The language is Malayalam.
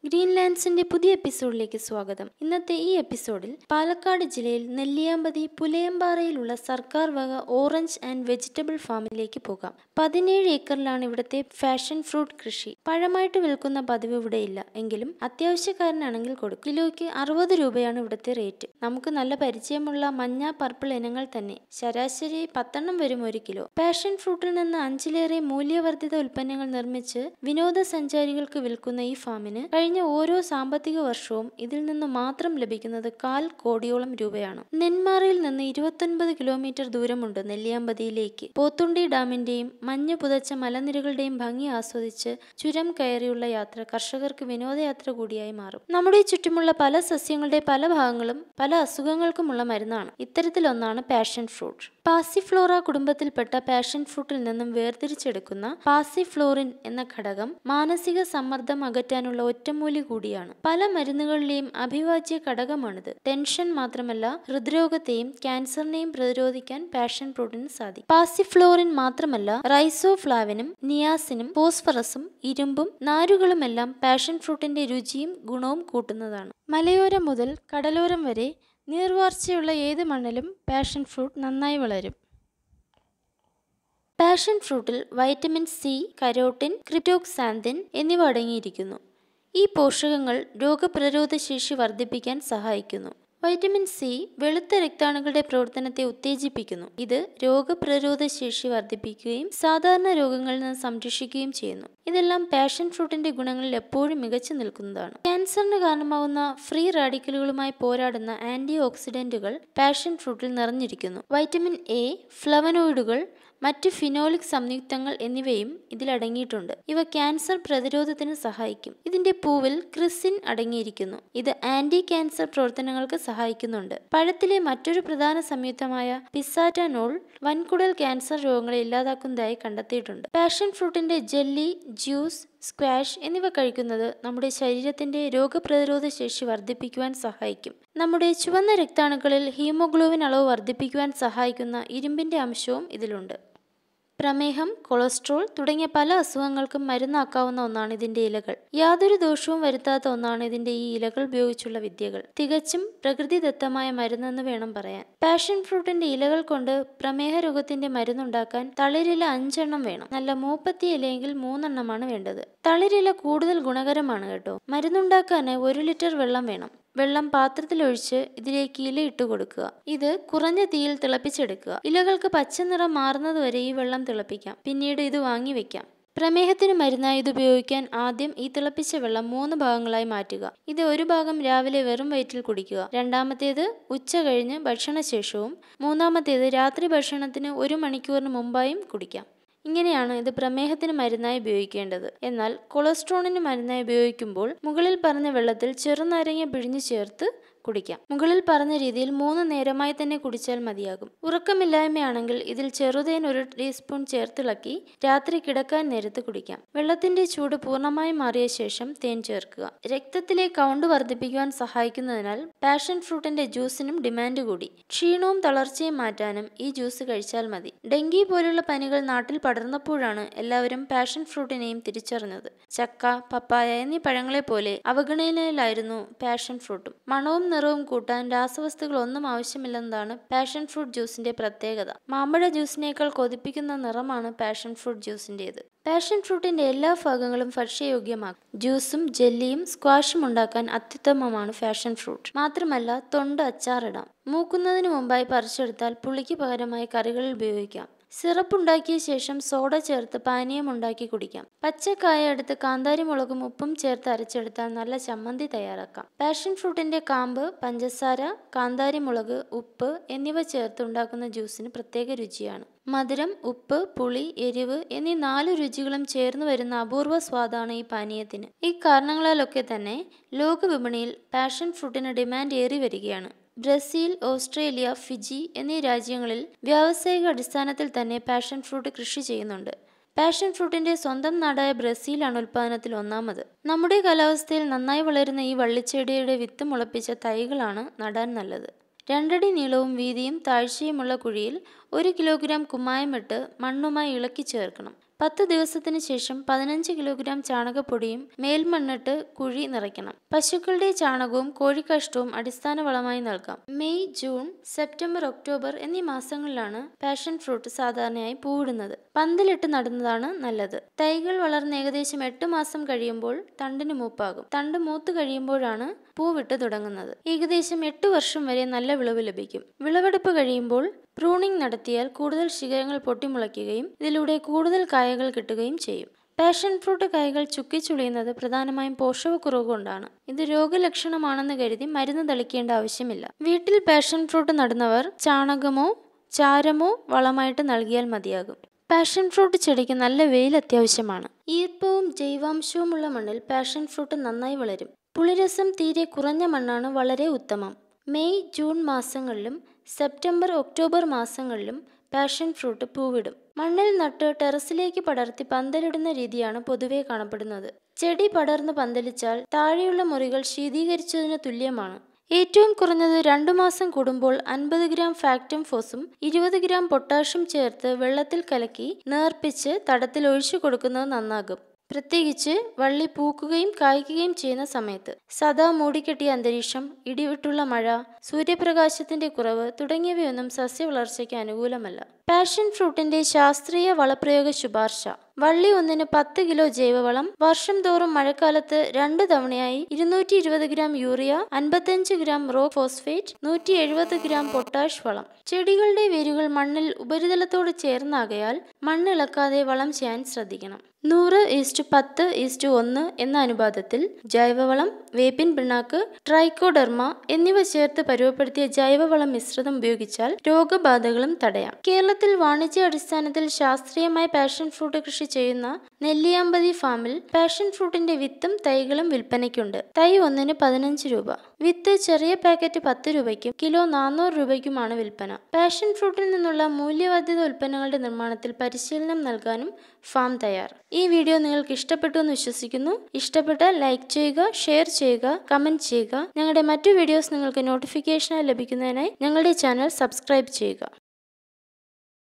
ഗ്രീൻലാൻഡ്സിന്റെ പുതിയ എപ്പിസോഡിലേക്ക് സ്വാഗതം ഇന്നത്തെ ഈ എപ്പിസോഡിൽ പാലക്കാട് ജില്ലയിൽ നെല്ലിയാമ്പതി പുലയമ്പാറയിലുള്ള സർക്കാർ വക ഓറഞ്ച് ആൻഡ് വെജിറ്റബിൾ ഫാമിലേക്ക് പോകാം പതിനേഴ് ഏക്കറിലാണ് ഇവിടുത്തെ ഫാഷൻ ഫ്രൂട്ട് കൃഷി പഴമായിട്ട് വിൽക്കുന്ന പതിവ് ഇവിടെയില്ല എങ്കിലും അത്യാവശ്യക്കാരനാണെങ്കിൽ കൊടുക്കും കിലോയ്ക്ക് അറുപത് രൂപയാണ് ഇവിടുത്തെ റേറ്റ് നമുക്ക് നല്ല പരിചയമുള്ള മഞ്ഞ പർപ്പിൾ ഇനങ്ങൾ തന്നെ ശരാശരി പത്തെണ്ണം വരും ഒരു കിലോ പാഷൻ ഫ്രൂട്ടിൽ നിന്ന് അഞ്ചിലേറെ മൂല്യവർദ്ധിത ഉൽപ്പന്നങ്ങൾ നിർമ്മിച്ച് വിനോദസഞ്ചാരികൾക്ക് വിൽക്കുന്ന ഈ ഫാമിന് കഴിഞ്ഞ ഓരോ സാമ്പത്തിക വർഷവും ഇതിൽ നിന്ന് മാത്രം ലഭിക്കുന്നത് കാൽ കോടിയോളം രൂപയാണ് നെന്മാറയിൽ നിന്ന് ഇരുപത്തൊൻപത് കിലോമീറ്റർ ദൂരമുണ്ട് നെല്ലിയാമ്പതിയിലേക്ക് പോത്തുണ്ടി ഡാമിന്റെയും മഞ്ഞ് പുതച്ച മലനിരകളുടെയും ഭംഗി ആസ്വദിച്ച് ചുരം കയറിയുള്ള യാത്ര കർഷകർക്ക് വിനോദയാത്ര കൂടിയായി മാറും നമ്മുടെ ചുറ്റുമുള്ള പല സസ്യങ്ങളുടെ പല ഭാഗങ്ങളും പല അസുഖങ്ങൾക്കുമുള്ള മരുന്നാണ് ഇത്തരത്തിലൊന്നാണ് പാഷൻ ഫ്രൂട്ട് പാസിഫ്ലോറ കുടുംബത്തിൽപ്പെട്ട പാഷൻ ഫ്രൂട്ടിൽ നിന്നും വേർതിരിച്ചെടുക്കുന്ന പാസിഫ്ലോറിൻ എന്ന ഘടകം മാനസിക സമ്മർദ്ദം അകറ്റാനുള്ള ഒറ്റമൂലി കൂടിയാണ് പല മരുന്നുകളിലെയും അഭിവാജ്യ ഘടകമാണിത് ടെൻഷൻ മാത്രമല്ല ഹൃദ്രോഗത്തെയും ക്യാൻസറിനെയും പ്രതിരോധിക്കാൻ പാഷൻ ഫ്രൂട്ടിന് സാധിക്കും പാസിഫ്ലോറിൻ മാത്രമല്ല റൈസോഫ്ലാവിനും നിയാസിനും ഫോസ്ഫറസും ഇരുമ്പും നാരുകളുമെല്ലാം പാഷൻ ഫ്രൂട്ടിന്റെ രുചിയും ഗുണവും കൂട്ടുന്നതാണ് മലയോരം മുതൽ കടലോരം വരെ നീർവാർച്ചയുള്ള ഏത് മണ്ണിലും പാഷൻ ഫ്രൂട്ട് നന്നായി വളരും പാഷൻ ഫ്രൂട്ടിൽ വൈറ്റമിൻ സി കരോട്ടിൻ ക്രിപ്റ്റോക്സാന്തിൻ എന്നിവ അടങ്ങിയിരിക്കുന്നു ഈ പോഷകങ്ങൾ രോഗപ്രതിരോധ ശേഷി വർദ്ധിപ്പിക്കാൻ സഹായിക്കുന്നു വൈറ്റമിൻ സി വെളുത്ത രക്താണുക്കളുടെ പ്രവർത്തനത്തെ ഉത്തേജിപ്പിക്കുന്നു ഇത് രോഗപ്രതിരോധ ശേഷി വർദ്ധിപ്പിക്കുകയും സാധാരണ രോഗങ്ങളിൽ നിന്ന് സംരക്ഷിക്കുകയും ചെയ്യുന്നു ഇതെല്ലാം പാഷൻ ഫ്രൂട്ടിന്റെ ഗുണങ്ങളിൽ എപ്പോഴും മികച്ചു നിൽക്കുന്നതാണ് ക്യാൻസറിന് കാരണമാകുന്ന ഫ്രീ റാഡിക്കലുകളുമായി പോരാടുന്ന ആന്റി ഓക്സിഡന്റുകൾ പാഷൻ ഫ്രൂട്ടിൽ നിറഞ്ഞിരിക്കുന്നു വൈറ്റമിൻ എ ഫ്ലവനോയിഡുകൾ മറ്റ് ഫിനോളിക് സംയുക്തങ്ങൾ എന്നിവയും ഇതിൽ അടങ്ങിയിട്ടുണ്ട് ഇവ ക്യാൻസർ പ്രതിരോധത്തിന് സഹായിക്കും ഇതിന്റെ പൂവിൽ ക്രിസിൻ അടങ്ങിയിരിക്കുന്നു ഇത് ആന്റി ക്യാൻസർ പ്രവർത്തനങ്ങൾക്ക് സഹായിക്കുന്നുണ്ട് പഴത്തിലെ മറ്റൊരു പ്രധാന സംയുക്തമായ പിസാറ്റനോൾ വൻകുടൽ ക്യാൻസർ രോഗങ്ങളെ ഇല്ലാതാക്കുന്നതായി കണ്ടെത്തിയിട്ടുണ്ട് പാഷൻ ഫ്രൂട്ടിന്റെ ജെല്ലി ജ്യൂസ് സ്ക്വാഷ് എന്നിവ കഴിക്കുന്നത് നമ്മുടെ ശരീരത്തിന്റെ രോഗപ്രതിരോധ ശേഷി വർദ്ധിപ്പിക്കുവാൻ സഹായിക്കും നമ്മുടെ ചുവന്ന രക്താണുക്കളിൽ ഹീമോഗ്ലോബിൻ അളവ് വർദ്ധിപ്പിക്കുവാൻ സഹായിക്കുന്ന ഇരുമ്പിന്റെ അംശവും ഇതിലുണ്ട് പ്രമേഹം കൊളസ്ട്രോൾ തുടങ്ങിയ പല അസുഖങ്ങൾക്കും മരുന്നാക്കാവുന്ന ഒന്നാണ് ഇതിന്റെ ഇലകൾ യാതൊരു ദോഷവും വരുത്താത്ത ഒന്നാണ് ഇതിന്റെ ഈ ഇലകൾ ഉപയോഗിച്ചുള്ള വിദ്യകൾ തികച്ചും പ്രകൃതിദത്തമായ മരുന്നെന്ന് വേണം പറയാൻ പാഷൻ ഫ്രൂട്ടിന്റെ ഇലകൾ കൊണ്ട് പ്രമേഹ രോഗത്തിന്റെ മരുന്നുണ്ടാക്കാൻ തളിരില അഞ്ചെണ്ണം വേണം നല്ല മൂപ്പത്തി ഇലയെങ്കിൽ മൂന്നെണ്ണമാണ് വേണ്ടത് തളിരില കൂടുതൽ ഗുണകരമാണ് കേട്ടോ മരുന്നുണ്ടാക്കാൻ ഒരു ലിറ്റർ വെള്ളം വേണം വെള്ളം പാത്രത്തിലൊഴിച്ച് ഇതിലേക്ക് ഇല ഇട്ട് കൊടുക്കുക ഇത് കുറഞ്ഞ തീയിൽ തിളപ്പിച്ചെടുക്കുക ഇലകൾക്ക് പച്ച നിറം മാറുന്നതുവരെ ഈ വെള്ളം തിളപ്പിക്കാം പിന്നീട് ഇത് വാങ്ങി വെക്കാം പ്രമേഹത്തിന് മരുന്നായി ഇത് ഉപയോഗിക്കാൻ ആദ്യം ഈ തിളപ്പിച്ച വെള്ളം മൂന്ന് ഭാഗങ്ങളായി മാറ്റുക ഇത് ഒരു ഭാഗം രാവിലെ വെറും വയറ്റിൽ കുടിക്കുക രണ്ടാമത്തേത് ഉച്ച കഴിഞ്ഞ് ഭക്ഷണശേഷവും മൂന്നാമത്തേത് രാത്രി ഭക്ഷണത്തിന് ഒരു മണിക്കൂറിന് മുമ്പായും കുടിക്കാം ഇങ്ങനെയാണ് ഇത് പ്രമേഹത്തിന് മരുന്നായി ഉപയോഗിക്കേണ്ടത് എന്നാൽ കൊളസ്ട്രോളിന് മരുന്നായി ഉപയോഗിക്കുമ്പോൾ മുകളിൽ പറഞ്ഞ വെള്ളത്തിൽ ചെറുനാരങ്ങ പിഴിഞ്ഞു ചേർത്ത് കുടിക്കാം മുകളിൽ പറഞ്ഞ രീതിയിൽ മൂന്ന് നേരമായി തന്നെ കുടിച്ചാൽ മതിയാകും ഉറക്കമില്ലായ്മയാണെങ്കിൽ ഇതിൽ ചെറുതേൻ ഒരു ടീസ്പൂൺ ചേർത്തിളക്കി രാത്രി കിടക്കാൻ നേരത്ത് കുടിക്കാം വെള്ളത്തിന്റെ ചൂട് പൂർണ്ണമായി മാറിയ ശേഷം തേൻ ചേർക്കുക രക്തത്തിലെ കൗണ്ട് വർദ്ധിപ്പിക്കുവാൻ സഹായിക്കുന്നതിനാൽ പാഷൻ ഫ്രൂട്ടിന്റെ ജ്യൂസിനും ഡിമാൻഡ് കൂടി ക്ഷീണവും തളർച്ചയും മാറ്റാനും ഈ ജ്യൂസ് കഴിച്ചാൽ മതി ഡെങ്കി പോലുള്ള പനികൾ നാട്ടിൽ പടർന്നപ്പോഴാണ് എല്ലാവരും പാഷൻ ഫ്രൂട്ടിനെയും തിരിച്ചറിഞ്ഞത് ചക്ക പപ്പായ എന്നീ പഴങ്ങളെ പോലെ അവഗണനയിലായിരുന്നു പാഷൻ ഫ്രൂട്ടും മണവും നിറവും കൂട്ടാൻ രാസവസ്തുക്കൾ ഒന്നും ആവശ്യമില്ലെന്നതാണ് പാഷൻ ഫ്രൂട്ട് ജ്യൂസിന്റെ പ്രത്യേകത മാമ്പഴ ജ്യൂസിനേക്കാൾ കൊതിപ്പിക്കുന്ന നിറമാണ് പാഷൻ ഫ്രൂട്ട് ജ്യൂസിന്റേത് പാഷൻ ഫ്രൂട്ടിന്റെ എല്ലാ ഭാഗങ്ങളും ഭക്ഷ്യയോഗ്യമാക്കും ജ്യൂസും ജെല്ലിയും സ്ക്വാഷും ഉണ്ടാക്കാൻ അത്യുത്തമമാണ് പാഷൻ ഫ്രൂട്ട് മാത്രമല്ല തൊണ്ട് അച്ചാറിടാം മൂക്കുന്നതിന് മുമ്പായി പറിച്ചെടുത്താൽ പുളിക്ക് പകരമായി കറികളിൽ ഉപയോഗിക്കാം സിറപ്പ് ഉണ്ടാക്കിയ ശേഷം സോഡ ചേർത്ത് പാനീയം ഉണ്ടാക്കി കുടിക്കാം പച്ചക്കായ എടുത്ത് കാന്താരി മുളകും ഉപ്പും ചേർത്ത് അരച്ചെടുത്താൽ നല്ല ചമ്മന്തി തയ്യാറാക്കാം പാഷൻ ഫ്രൂട്ടിന്റെ കാമ്പ് പഞ്ചസാര കാന്താരി മുളക് ഉപ്പ് എന്നിവ ചേർത്ത് ഉണ്ടാക്കുന്ന ജ്യൂസിന് പ്രത്യേക രുചിയാണ് മധുരം ഉപ്പ് പുളി എരിവ് എന്നീ നാല് രുചികളും ചേർന്ന് വരുന്ന അപൂർവ സ്വാദാണ് ഈ പാനീയത്തിന് ഈ കാരണങ്ങളാലൊക്കെ തന്നെ ലോക വിപണിയിൽ പാഷൻ ഫ്രൂട്ടിന് ഡിമാൻഡ് ഏറി വരികയാണ് ബ്രസീൽ ഓസ്ട്രേലിയ ഫിജി എന്നീ രാജ്യങ്ങളിൽ വ്യാവസായിക അടിസ്ഥാനത്തിൽ തന്നെ പാഷൻ ഫ്രൂട്ട് കൃഷി ചെയ്യുന്നുണ്ട് പാഷൻ ഫ്രൂട്ടിന്റെ സ്വന്തം നാടായ ബ്രസീലാണ് ഉൽപ്പാദനത്തിൽ ഒന്നാമത് നമ്മുടെ കാലാവസ്ഥയിൽ നന്നായി വളരുന്ന ഈ വള്ളിച്ചെടിയുടെ വിത്ത് മുളപ്പിച്ച തൈകളാണ് നടാൻ നല്ലത് രണ്ടടി നീളവും വീതിയും താഴ്ചയുമുള്ള കുഴിയിൽ ഒരു കിലോഗ്രാം കുമ്മായമിട്ട് മണ്ണുമായി ഇളക്കി ചേർക്കണം പത്ത് ദിവസത്തിന് ശേഷം പതിനഞ്ച് കിലോഗ്രാം ചാണകപ്പൊടിയും മേൽമണ്ണിട്ട് കുഴി നിറയ്ക്കണം പശുക്കളുടെ ചാണകവും കോഴിക്കാഷ്ടവും അടിസ്ഥാന വളമായി നൽകാം മെയ് ജൂൺ സെപ്റ്റംബർ ഒക്ടോബർ എന്നീ മാസങ്ങളിലാണ് പാഷൻ ഫ്രൂട്ട് സാധാരണയായി പൂവിടുന്നത് പന്തലിട്ട് നടുന്നതാണ് നല്ലത് തൈകൾ വളർന്ന് ഏകദേശം എട്ട് മാസം കഴിയുമ്പോൾ തണ്ടിന് മൂപ്പാകും തണ്ട് മൂത്ത് കഴിയുമ്പോഴാണ് പൂവിട്ട് തുടങ്ങുന്നത് ഏകദേശം എട്ട് വർഷം വരെ നല്ല വിളവ് ലഭിക്കും വിളവെടുപ്പ് കഴിയുമ്പോൾ പ്രൂണിംഗ് നടത്തിയാൽ കൂടുതൽ ശിഖരങ്ങൾ പൊട്ടിമുളയ്ക്കുകയും ഇതിലൂടെ കൂടുതൽ കായകൾ കിട്ടുകയും ചെയ്യും പാഷൻ ഫ്രൂട്ട് കായകൾ ചുക്കിച്ചുളിയുന്നത് പ്രധാനമായും പോഷകക്കുറവ് കൊണ്ടാണ് ഇത് രോഗലക്ഷണമാണെന്ന് കരുതി മരുന്ന് തളിക്കേണ്ട ആവശ്യമില്ല വീട്ടിൽ പാഷൻ ഫ്രൂട്ട് നടുന്നവർ ചാണകമോ ചാരമോ വളമായിട്ട് നൽകിയാൽ മതിയാകും പാഷൻ ഫ്രൂട്ട് ചെടിക്ക് നല്ല വെയിൽ അത്യാവശ്യമാണ് ഈർപ്പവും ജൈവാംശവുമുള്ള മണ്ണിൽ പാഷൻ ഫ്രൂട്ട് നന്നായി വളരും പുളിരസം തീരെ കുറഞ്ഞ മണ്ണാണ് വളരെ ഉത്തമം മെയ് ജൂൺ മാസങ്ങളിലും സെപ്റ്റംബർ ഒക്ടോബർ മാസങ്ങളിലും പാഷൻ ഫ്രൂട്ട് പൂവിടും മണ്ണിൽ നട്ട് ടെറസിലേക്ക് പടർത്തി പന്തലിടുന്ന രീതിയാണ് പൊതുവെ കാണപ്പെടുന്നത് ചെടി പടർന്ന് പന്തലിച്ചാൽ താഴെയുള്ള മുറികൾ ശീതീകരിച്ചതിന് തുല്യമാണ് ഏറ്റവും കുറഞ്ഞത് രണ്ടു മാസം കൂടുമ്പോൾ അൻപത് ഗ്രാം ഫാക്ടം ഫോസും ഇരുപത് ഗ്രാം പൊട്ടാഷ്യം ചേർത്ത് വെള്ളത്തിൽ കലക്കി നേർപ്പിച്ച് തടത്തിൽ ഒഴിച്ചു കൊടുക്കുന്നത് നന്നാകും പ്രത്യേകിച്ച് വള്ളി പൂക്കുകയും കായ്ക്കുകയും ചെയ്യുന്ന സമയത്ത് സദാ മൂടിക്കെട്ടിയ അന്തരീക്ഷം ഇടിവിട്ടുള്ള മഴ സൂര്യപ്രകാശത്തിന്റെ കുറവ് തുടങ്ങിയവയൊന്നും സസ്യവളർച്ചയ്ക്ക് അനുകൂലമല്ല പാഷൻ ഫ്രൂട്ടിന്റെ ശാസ്ത്രീയ വളപ്രയോഗ ശുപാർശ വള്ളി ഒന്നിന് പത്ത് കിലോ ജൈവവളം വർഷം തോറും മഴക്കാലത്ത് രണ്ട് തവണയായി ഇരുന്നൂറ്റി ഇരുപത് ഗ്രാം യൂറിയ അൻപത്തഞ്ച് ഗ്രാം റോ ഫോസ്ഫേറ്റ് നൂറ്റി എഴുപത് ഗ്രാം പൊട്ടാഷ് വളം ചെടികളുടെ വേരുകൾ മണ്ണിൽ ഉപരിതലത്തോട് ചേർന്നാകയാൽ മണ്ണിളക്കാതെ വളം ചെയ്യാൻ ശ്രദ്ധിക്കണം നൂറ് ഈസ്റ്റു പത്ത് ഈസ്റ്റു ഒന്ന് എന്ന അനുപാതത്തിൽ ജൈവവളം വേപ്പിൻ പിണ്ണാക്ക് ട്രൈക്കോഡെർമ എന്നിവ ചേർത്ത് പരുവപ്പെടുത്തിയ ജൈവവളം മിശ്രിതം ഉപയോഗിച്ചാൽ രോഗബാധകളും തടയാം കേരളത്തിൽ വാണിജ്യ അടിസ്ഥാനത്തിൽ ശാസ്ത്രീയമായ പാഷൻ ഫ്രൂട്ട് കൃഷി ചെയ്യുന്ന നെല്ലിയാമ്പതി ഫാമിൽ പാഷൻ ഫ്രൂട്ടിന്റെ വിത്തും തൈകളും വിൽപ്പനയ്ക്കുണ്ട് തൈ ഒന്നിന് പതിനഞ്ച് രൂപ വിത്ത് ചെറിയ പാക്കറ്റ് പത്ത് രൂപയ്ക്കും കിലോ നാനൂറ് രൂപയ്ക്കുമാണ് വിൽപ്പന പാഷൻ ഫ്രൂട്ടിൽ നിന്നുള്ള മൂല്യവർദ്ധിത ഉൽപ്പന്നങ്ങളുടെ നിർമ്മാണത്തിൽ പരിശീലനം നൽകാനും ഫാം തയ്യാർ ഈ വീഡിയോ നിങ്ങൾക്ക് ഇഷ്ടപ്പെട്ടു എന്ന് വിശ്വസിക്കുന്നു ഇഷ്ടപ്പെട്ടാൽ ലൈക്ക് ചെയ്യുക ഷെയർ ചെയ്യുക കമന്റ് ചെയ്യുക ഞങ്ങളുടെ മറ്റു വീഡിയോസ് നിങ്ങൾക്ക് നോട്ടിഫിക്കേഷനായി ലഭിക്കുന്നതിനായി ഞങ്ങളുടെ ചാനൽ സബ്സ്ക്രൈബ് ചെയ്യുക